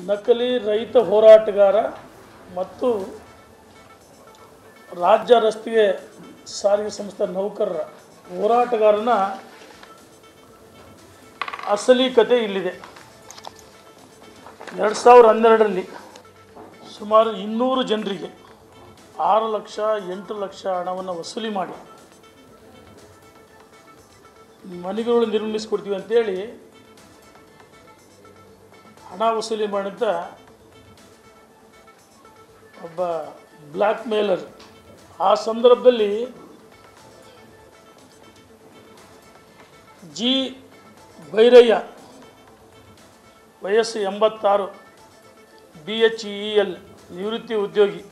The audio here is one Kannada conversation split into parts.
ನಕಲಿ ರೈತ ಹೋರಾಟಗಾರ ಮತ್ತು ರಾಜ್ಯ ರಸ್ತೆ ಸಾರಿಗೆ ಸಂಸ್ಥೆ ನೌಕರರ ಹೋರಾಟಗಾರನ ಅಸಲಿ ಕತೆ ಇಲ್ಲಿದೆ ಎರಡು ಸಾವಿರದ ಹನ್ನೆರಡರಲ್ಲಿ ಸುಮಾರು ಇನ್ನೂರು ಜನರಿಗೆ ಆರು ಲಕ್ಷ ಎಂಟು ಲಕ್ಷ ಹಣವನ್ನು ವಸೂಲಿ ಮಾಡಿ ಮನೆಗಳು ನಿರ್ಮಿಸ್ಕೊಡ್ತೀವಿ ಅಂತೇಳಿ ಹಣ ವಸೂಲಿ ಮಾಡಿದ್ದ ಒಬ್ಬ ಬ್ಲ್ಯಾಕ್ ಮೇಲರ್ ಆ ಸಂದರ್ಭದಲ್ಲಿ ಜಿ ಭೈರಯ್ಯ ವಯಸ್ಸು ಎಂಬತ್ತಾರು ಬಿ ಎಚ್ ಇ ಎಲ್ ನಿವೃತ್ತಿ ಉದ್ಯೋಗಿ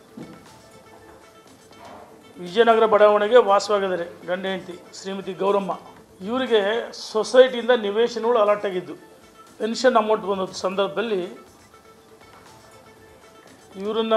ವಿಜಯನಗರ ಬಡಾವಣೆಗೆ ವಾಸವಾಗಿದ್ದಾರೆ ಗಂಡ ಹೆಂಡತಿ ಶ್ರೀಮತಿ ಗೌರಮ್ಮ ಇವರಿಗೆ ಸೊಸೈಟಿಯಿಂದ ನಿವೇಶನಗಳು ಅಲಾಟ್ ಆಗಿದ್ದು ಪೆನ್ಷನ್ ಅಮೌಂಟ್ ಬಂದ ಸಂದರ್ಭದಲ್ಲಿ ಇವರನ್ನ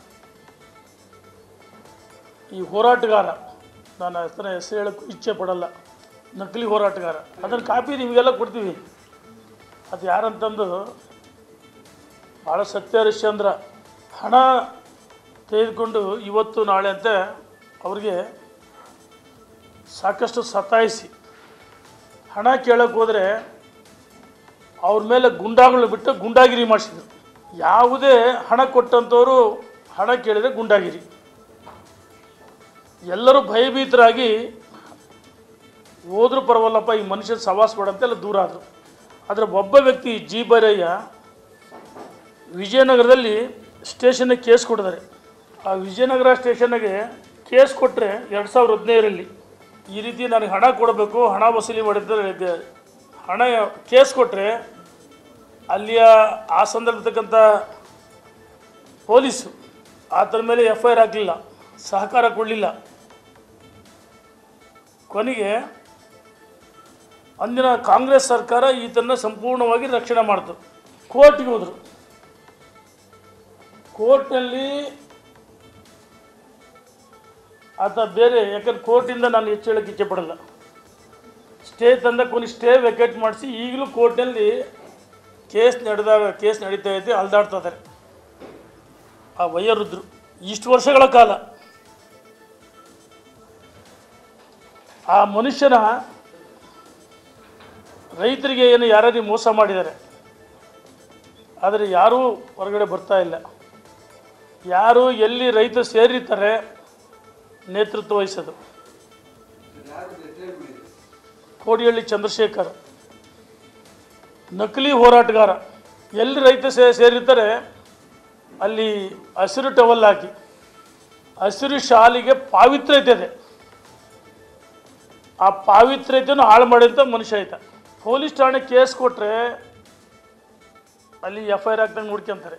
ಈ ಹೋರಾಟಗಾರ ನಾನು ಹೆಸರ ಹೆಸರು ಹೇಳೋಕ್ಕೂ ಇಚ್ಛೆ ಪಡಲ್ಲ ನಕಲಿ ಹೋರಾಟಗಾರ ಅದನ್ನು ಕಾಪಿ ನಿಮಗೆಲ್ಲ ಕೊಡ್ತೀವಿ ಅದು ಯಾರಂತಂದು ಭಾಳ ಸತ್ಯ ಹರಿಶ್ಚಂದ್ರ ಹಣ ತೆಗೆದುಕೊಂಡು ಇವತ್ತು ನಾಳೆ ಅಂತ ಅವ್ರಿಗೆ ಸಾಕಷ್ಟು ಸತಾಯಿಸಿ ಹಣ ಕೇಳೋಕೆ ಹೋದರೆ ಅವ್ರ ಮೇಲೆ ಗುಂಡಾಗಳು ಬಿಟ್ಟು ಗುಂಡಾಗಿರಿ ಮಾಡಿಸಿದ್ರು ಯಾವುದೇ ಹಣ ಕೊಟ್ಟಂಥವರು ಹಣ ಕೇಳಿದರೆ ಗುಂಡಾಗಿರಿ ಎಲ್ಲರೂ ಭಯಭೀತರಾಗಿ ಹೋದ್ರೂ ಪರವಲ್ಲಪ್ಪ ಈ ಮನುಷ್ಯ ಸವಾಸ ಬೇಡ ಅಂತೆಲ್ಲ ದೂರ ಆದರು ಆದರೆ ಒಬ್ಬ ವ್ಯಕ್ತಿ ಜಿ ಬರಯ್ಯ ವಿಜಯನಗರದಲ್ಲಿ ಸ್ಟೇಷನ್ಗೆ ಕೇಸ್ ಕೊಟ್ಟಿದ್ದಾರೆ ಆ ವಿಜಯನಗರ ಸ್ಟೇಷನ್ಗೆ ಕೇಸ್ ಕೊಟ್ಟರೆ ಎರಡು ಸಾವಿರದ ಹದಿನೈದರಲ್ಲಿ ಈ ರೀತಿ ನನಗೆ ಹಣ ಕೊಡಬೇಕು ಹಣ ವಸೂಲಿ ಮಾಡಿದ್ದರೆ ಹಣ ಕೇಸ್ ಕೊಟ್ಟರೆ ಅಲ್ಲಿಯ ಆ ಸಂದರ್ಭತಕ್ಕಂಥ ಪೊಲೀಸು ಆತನ ಮೇಲೆ ಎಫ್ ಐ ಆರ್ ಹಾಕಲಿಲ್ಲ ಸಹಕಾರ ಕೊಡಲಿಲ್ಲ ಕೊನೆಗೆ ಅಂದಿನ ಕಾಂಗ್ರೆಸ್ ಸರ್ಕಾರ ಈತನ ಸಂಪೂರ್ಣವಾಗಿ ರಕ್ಷಣೆ ಮಾಡಿತು ಕೋರ್ಟ್ಗೆ ಹೋದರು ಕೋರ್ಟ್ನಲ್ಲಿ ಆತ ಬೇರೆ ಯಾಕಂದ್ರೆ ಕೋರ್ಟಿಂದ ನಾನು ಹೆಚ್ಚು ಹೇಳೋಕ್ಕೆ ಇಚ್ಛೆ ಪಡಲ್ಲ ಸ್ಟೇ ತಂದ ಕೊನೆ ಸ್ಟೇ ವೆಕೇಟ್ ಮಾಡಿಸಿ ಈಗಲೂ ಕೋರ್ಟ್ನಲ್ಲಿ ಕೇಸ್ ನಡೆದಾಗ ಕೇಸ್ ನಡೀತಾ ಇದೆ ಅಲ್ದಾಡ್ತಾ ಇದ್ದಾರೆ ಆ ವಯೋವೃದ್ಧರು ಇಷ್ಟು ವರ್ಷಗಳ ಕಾಲ ಆ ಮನುಷ್ಯನ ರೈತರಿಗೆ ಏನು ಯಾರ್ಯಾರಿಗೆ ಮೋಸ ಮಾಡಿದ್ದಾರೆ ಆದರೆ ಯಾರೂ ಹೊರಗಡೆ ಬರ್ತಾ ಇಲ್ಲ ಯಾರು ಎಲ್ಲಿ ರೈತರು ಸೇರಿರ್ತಾರೆ ನೇತೃತ್ವ ವಹಿಸೋದು ಕೋಡಿಹಳ್ಳಿ ಚಂದ್ರಶೇಖರ್ ನಕಲಿ ಹೋರಾಟಗಾರ ಎಲ್ಲಿ ರೈತ ಸೇ ಸೇರಿರ್ತಾರೆ ಅಲ್ಲಿ ಹಸಿರು ಟವಲ್ ಹಾಕಿ ಹಸಿರು ಶಾಲಿಗೆ ಪಾವಿತ್ರ್ಯತೆ ಇದೆ ಆ ಪಾವಿತ್ರ್ಯತೆಯನ್ನು ಹಾಳು ಮಾಡಿದಂಥ ಮನುಷ್ಯ ಆಯ್ತ ಪೊಲೀಸ್ ಠಾಣೆ ಕೇಸ್ ಕೊಟ್ಟರೆ ಅಲ್ಲಿ ಎಫ್ ಐ ಆರ್ ಹಾಕ್ದಂಗೆ ನೋಡ್ಕೊಂತಾರೆ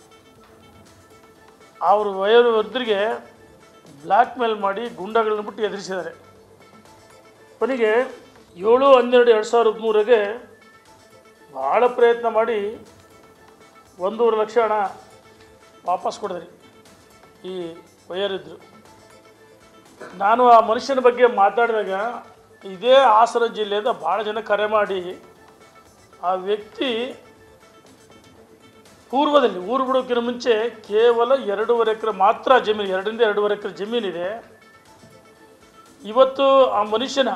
ಅವರು ವಯೋವೃದ್ಧರಿಗೆ ಬ್ಲ್ಯಾಕ್ ಮೇಲ್ ಮಾಡಿ ಗುಂಡಾಗಳನ್ನ ಬಿಟ್ಟು ಎದುರಿಸಿದ್ದಾರೆ ಕೊನೆಗೆ ಏಳು ಹನ್ನೆರಡು ಎರಡು ಸಾವಿರದ ಹದಿಮೂರಿಗೆ ಭಾಳ ಪ್ರಯತ್ನ ಮಾಡಿ ಒಂದೂವರೆ ಲಕ್ಷ ಹಣ ವಾಪಸ್ ಕೊಡಿದ್ರಿ ಈ ವಯೋವೃದ್ಧರು ನಾನು ಆ ಮನುಷ್ಯನ ಬಗ್ಗೆ ಮಾತಾಡಿದಾಗ ಇದೇ ಹಾಸನ ಜಿಲ್ಲೆಯಿಂದ ಭಾಳ ಜನ ಕರೆ ಮಾಡಿ ಆ ವ್ಯಕ್ತಿ ಪೂರ್ವದಲ್ಲಿ ಊರು ಬಿಡೋಕ್ಕಿಂತ ಮುಂಚೆ ಕೇವಲ ಎರಡೂವರೆ ಎಕರೆ ಮಾತ್ರ ಜಮೀನು ಎರಡರಿಂದ ಎರಡೂವರೆ ಎಕರೆ ಜಮೀನಿದೆ ಇವತ್ತು ಆ ಮನುಷ್ಯನ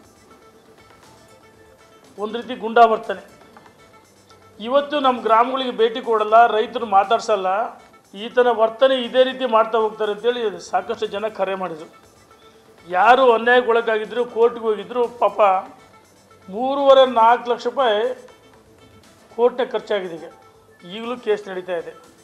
ಒಂದು ರೀತಿ ಗುಂಡಾ ಬರ್ತಾನೆ ಇವತ್ತು ನಮ್ಮ ಗ್ರಾಮಗಳಿಗೆ ಭೇಟಿ ಕೊಡಲ್ಲ ರೈತರು ಮಾತಾಡ್ಸಲ್ಲ ಈತನ ವರ್ತನೆ ಇದೇ ರೀತಿ ಮಾಡ್ತಾ ಹೋಗ್ತಾರೆ ಅಂತೇಳಿ ಸಾಕಷ್ಟು ಜನ ಕರೆ ಮಾಡಿದರು ಯಾರು ಅನ್ಯಾಯಕ್ಕೊಳಗಾಗಿದ್ರು ಕೋರ್ಟ್ಗೆ ಹೋಗಿದ್ರು ಪಾಪ ಮೂರುವರೆ ನಾಲ್ಕು ಲಕ್ಷ ರೂಪಾಯಿ ಕೋರ್ಟ್ನಾಗ ಖರ್ಚಾಗಿದೆ ಈಗ ಈಗಲೂ ಕೇಸ್ ನಡೀತಾ ಇದೆ